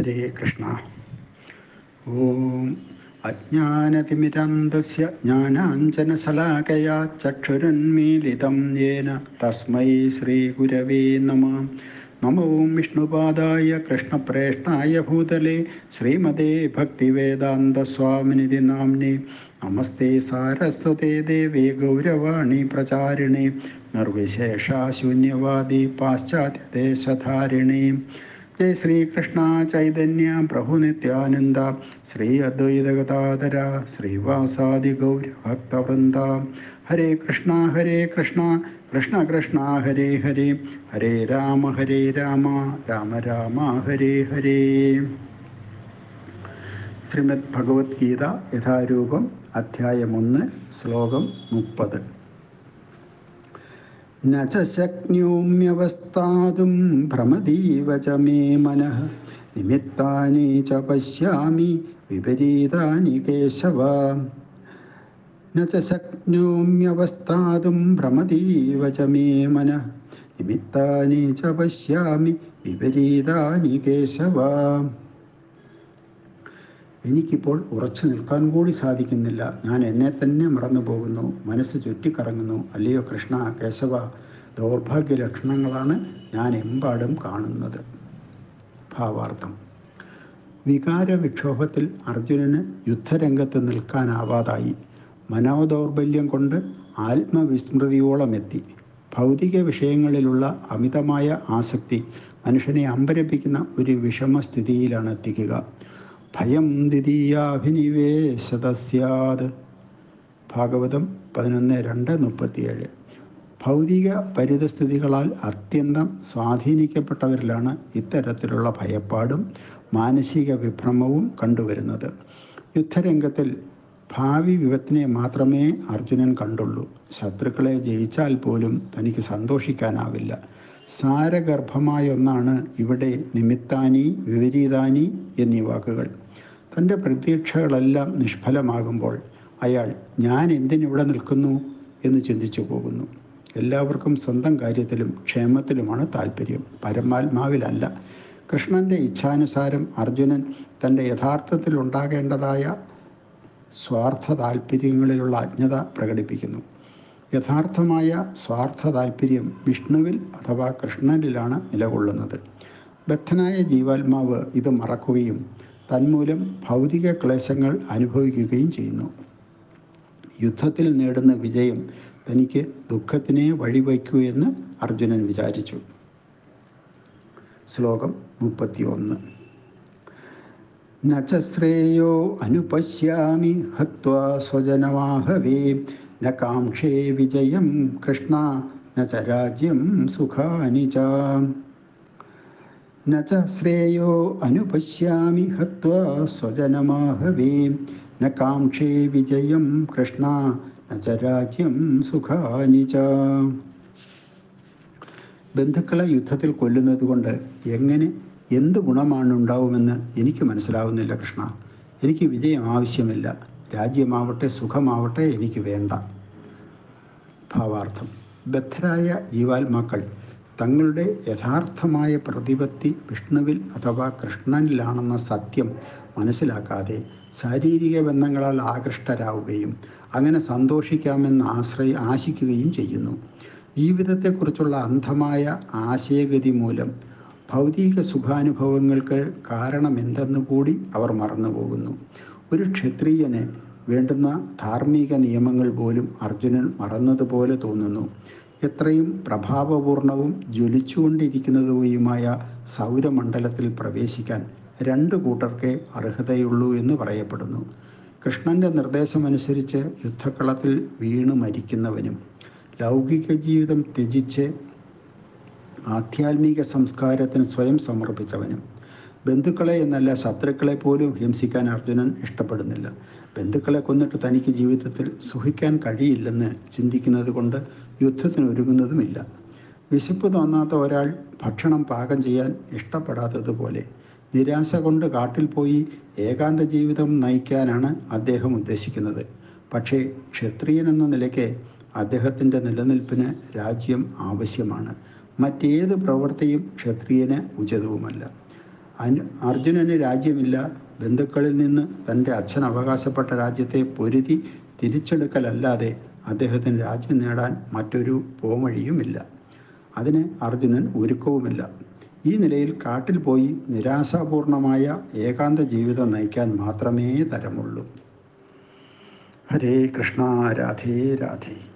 ഹരേ കൃഷ്ണ ഓം അജ്ഞാനതിമിരന്തസ്യ ജ്ഞാനാഞ്ജനശലാകയാ ചക്ഷുരുന്മീലിതം യേന തസ്മൈ ശ്രീഗുരവേ നമ നമ ഓം വിഷ്ണുപാദായ കൃഷ്ണപ്രേഷ്ഠായ ഭൂതലേ ശ്രീമതേ ഭക്തിവേദാന്തസ്വാമിനിധി നാംനെ നമസ്തേ സാരസ്വതേ ദേവേ ഗൗരവാണി പ്രചാരിണേ നിർവിശേഷാശൂന്യവാദി പാശ്ചാത്യദേശധാരിണി ജയ ശ്രീകൃഷ്ണ ചൈതന്യ പ്രഭു നിത്യാനന്ദ ശ്രീ അദ്വൈത ഗതാധര ശ്രീവാസാദി ഗൗരഭക്തവൃന്ദ ഹരേ കൃഷ്ണ ഹരേ കൃഷ്ണ കൃഷ്ണ കൃഷ്ണ ഹരേ ഹരേ ഹരേ രാമ ഹരേ രാമ രാമ രാമ ഹരേ ഹരേ ശ്രീമദ് ഭഗവത്ഗീത യഥാരൂപം അധ്യായം ഒന്ന് ശ്ലോകം മുപ്പത് न च शक्नोम्यवस्थातुं भ्रमदीव च मे मनः निमित्तानि च पश्यामि विपरीतानि केशव न च शक्नोम्यवस्थातुं भ्रमदीव च मे मनः निमित्तानि च पश्यामि विपरीतानि केशव എനിക്കിപ്പോൾ ഉറച്ചു നിൽക്കാൻ കൂടി സാധിക്കുന്നില്ല ഞാൻ എന്നെ തന്നെ മറന്നു പോകുന്നു മനസ്സ് ചുറ്റിക്കറങ്ങുന്നു അല്ലയോ കൃഷ്ണ കേശവ ദൗർഭാഗ്യ ലക്ഷണങ്ങളാണ് ഞാൻ എമ്പാടും കാണുന്നത് ഭാവാർത്ഥം വികാര വിക്ഷോഭത്തിൽ അർജുനന് യുദ്ധരംഗത്ത് നിൽക്കാനാവാതായി മനോദൗർബല്യം കൊണ്ട് ആത്മവിസ്മൃതിയോളം എത്തി ഭൗതിക വിഷയങ്ങളിലുള്ള അമിതമായ ആസക്തി മനുഷ്യനെ അമ്പരപ്പിക്കുന്ന ഒരു വിഷമസ്ഥിതിയിലാണ് എത്തിക്കുക ഭയം ദ്വിതീയാഭിനിവേശതസ്യാത് ഭാഗവതം പതിനൊന്ന് രണ്ട് മുപ്പത്തിയേഴ് ഭൗതിക പരിതസ്ഥിതികളാൽ അത്യന്തം സ്വാധീനിക്കപ്പെട്ടവരിലാണ് ഇത്തരത്തിലുള്ള ഭയപ്പാടും മാനസിക വിഭ്രമവും കണ്ടുവരുന്നത് യുദ്ധരംഗത്തിൽ ഭാവി വിപത്തിനെ മാത്രമേ അർജുനൻ കണ്ടുള്ളൂ ശത്രുക്കളെ ജയിച്ചാൽ പോലും തനിക്ക് സന്തോഷിക്കാനാവില്ല സാരഗർഭമായ ഒന്നാണ് ഇവിടെ നിമിത്താനി വിപരീതാനി എന്നീ വാക്കുകൾ തൻ്റെ പ്രതീക്ഷകളെല്ലാം നിഷ്ഫലമാകുമ്പോൾ അയാൾ ഞാൻ എന്തിനിവിടെ നിൽക്കുന്നു എന്ന് ചിന്തിച്ചു പോകുന്നു എല്ലാവർക്കും സ്വന്തം കാര്യത്തിലും ക്ഷേമത്തിലുമാണ് താല്പര്യം പരമാത്മാവിലല്ല കൃഷ്ണൻ്റെ ഇച്ഛാനുസാരം അർജുനൻ തൻ്റെ യഥാർത്ഥത്തിൽ ഉണ്ടാകേണ്ടതായ സ്വാർത്ഥ താല്പര്യങ്ങളിലുള്ള അജ്ഞത പ്രകടിപ്പിക്കുന്നു യഥാർത്ഥമായ സ്വാർത്ഥ താല്പര്യം വിഷ്ണുവിൽ അഥവാ കൃഷ്ണനിലാണ് നിലകൊള്ളുന്നത് ബദ്ധനായ ജീവാത്മാവ് ഇത് മറക്കുകയും തന്മൂലം ഭൗതിക ക്ലേശങ്ങൾ അനുഭവിക്കുകയും ചെയ്യുന്നു യുദ്ധത്തിൽ നേടുന്ന വിജയം തനിക്ക് ദുഃഖത്തിനെ വഴിവയ്ക്കൂ എന്ന് അർജുനൻ വിചാരിച്ചു ശ്ലോകം മുപ്പത്തിയൊന്ന് ന ച ശ്രേയോ അനുപശ്യാമി ഹത്വാ സ്വജനമാഹവേ ന കാംക്ഷേ വിജയം കൃഷ്ണ ന ച രാജ്യം സുഖാനി ച ന ച ശ്രേയോ അനുപശ്യാമി ഹത്വാ സ്വജനമാഹവേ ന കാംക്ഷേ വിജയം കൃഷ്ണ ന ച രാജ്യം സുഖാനി ച ബന്ധുക്കളെ യുദ്ധത്തിൽ കൊല്ലുന്നത് കൊണ്ട് എങ്ങനെ എന്ത് ഗുണമാണ് ഉണ്ടാവുമെന്ന് എനിക്ക് മനസ്സിലാവുന്നില്ല കൃഷ്ണ എനിക്ക് വിജയം ആവശ്യമില്ല രാജ്യമാവട്ടെ സുഖമാവട്ടെ എനിക്ക് വേണ്ട ഭാവാർത്ഥം ബദ്ധരായ ജീവാത്മാക്കൾ തങ്ങളുടെ യഥാർത്ഥമായ പ്രതിപത്തി വിഷ്ണുവിൽ അഥവാ കൃഷ്ണനിലാണെന്ന സത്യം മനസ്സിലാക്കാതെ ശാരീരിക ബന്ധങ്ങളാൽ ആകൃഷ്ടരാവുകയും അങ്ങനെ സന്തോഷിക്കാമെന്ന് ആശ്രയ ആശിക്കുകയും ചെയ്യുന്നു ജീവിതത്തെക്കുറിച്ചുള്ള അന്ധമായ ആശയഗതി മൂലം ഭൗതിക സുഖാനുഭവങ്ങൾക്ക് കാരണമെന്തെന്ന് കൂടി അവർ മറന്നുപോകുന്നു ഒരു ക്ഷത്രിയന് വേണ്ടുന്ന ധാർമ്മിക നിയമങ്ങൾ പോലും അർജുനൻ മറന്നതുപോലെ തോന്നുന്നു എത്രയും പ്രഭാവപൂർണവും ജ്വലിച്ചുകൊണ്ടിരിക്കുന്നതുമായ സൗരമണ്ഡലത്തിൽ പ്രവേശിക്കാൻ രണ്ട് കൂട്ടർക്കേ അർഹതയുള്ളൂ എന്ന് പറയപ്പെടുന്നു കൃഷ്ണൻ്റെ നിർദ്ദേശമനുസരിച്ച് യുദ്ധക്കളത്തിൽ വീണ് മരിക്കുന്നവനും ലൗകിക ജീവിതം ത്യജിച്ച് ആധ്യാത്മിക സംസ്കാരത്തിന് സ്വയം സമർപ്പിച്ചവനും ബന്ധുക്കളെ എന്നല്ല ശത്രുക്കളെ പോലും ഹിംസിക്കാൻ അർജുനൻ ഇഷ്ടപ്പെടുന്നില്ല ബന്ധുക്കളെ കൊന്നിട്ട് തനിക്ക് ജീവിതത്തിൽ സുഖിക്കാൻ കഴിയില്ലെന്ന് ചിന്തിക്കുന്നത് കൊണ്ട് യുദ്ധത്തിന് ഒരുങ്ങുന്നതുമില്ല വിശപ്പ് തോന്നാത്ത ഒരാൾ ഭക്ഷണം പാകം ചെയ്യാൻ ഇഷ്ടപ്പെടാത്തതുപോലെ നിരാശ കൊണ്ട് കാട്ടിൽ പോയി ഏകാന്ത ജീവിതം നയിക്കാനാണ് അദ്ദേഹം ഉദ്ദേശിക്കുന്നത് പക്ഷേ ക്ഷത്രിയൻ എന്ന നിലയ്ക്ക് അദ്ദേഹത്തിൻ്റെ നിലനിൽപ്പിന് രാജ്യം ആവശ്യമാണ് മറ്റേത് പ്രവൃത്തിയും ക്ഷത്രിയന് ഉചിതവുമല്ല അനു അർജുനന് രാജ്യമില്ല ബന്ധുക്കളിൽ നിന്ന് തൻ്റെ അച്ഛൻ അവകാശപ്പെട്ട രാജ്യത്തെ പൊരുതി തിരിച്ചെടുക്കലല്ലാതെ അദ്ദേഹത്തിന് രാജ്യം നേടാൻ മറ്റൊരു പോംവഴിയുമില്ല അതിന് അർജുനൻ ഒരുക്കവുമില്ല ഈ നിലയിൽ കാട്ടിൽ പോയി നിരാശാപൂർണമായ ഏകാന്ത ജീവിതം നയിക്കാൻ മാത്രമേ തരമുള്ളൂ ഹരേ കൃഷ്ണ രാധേ രാധേ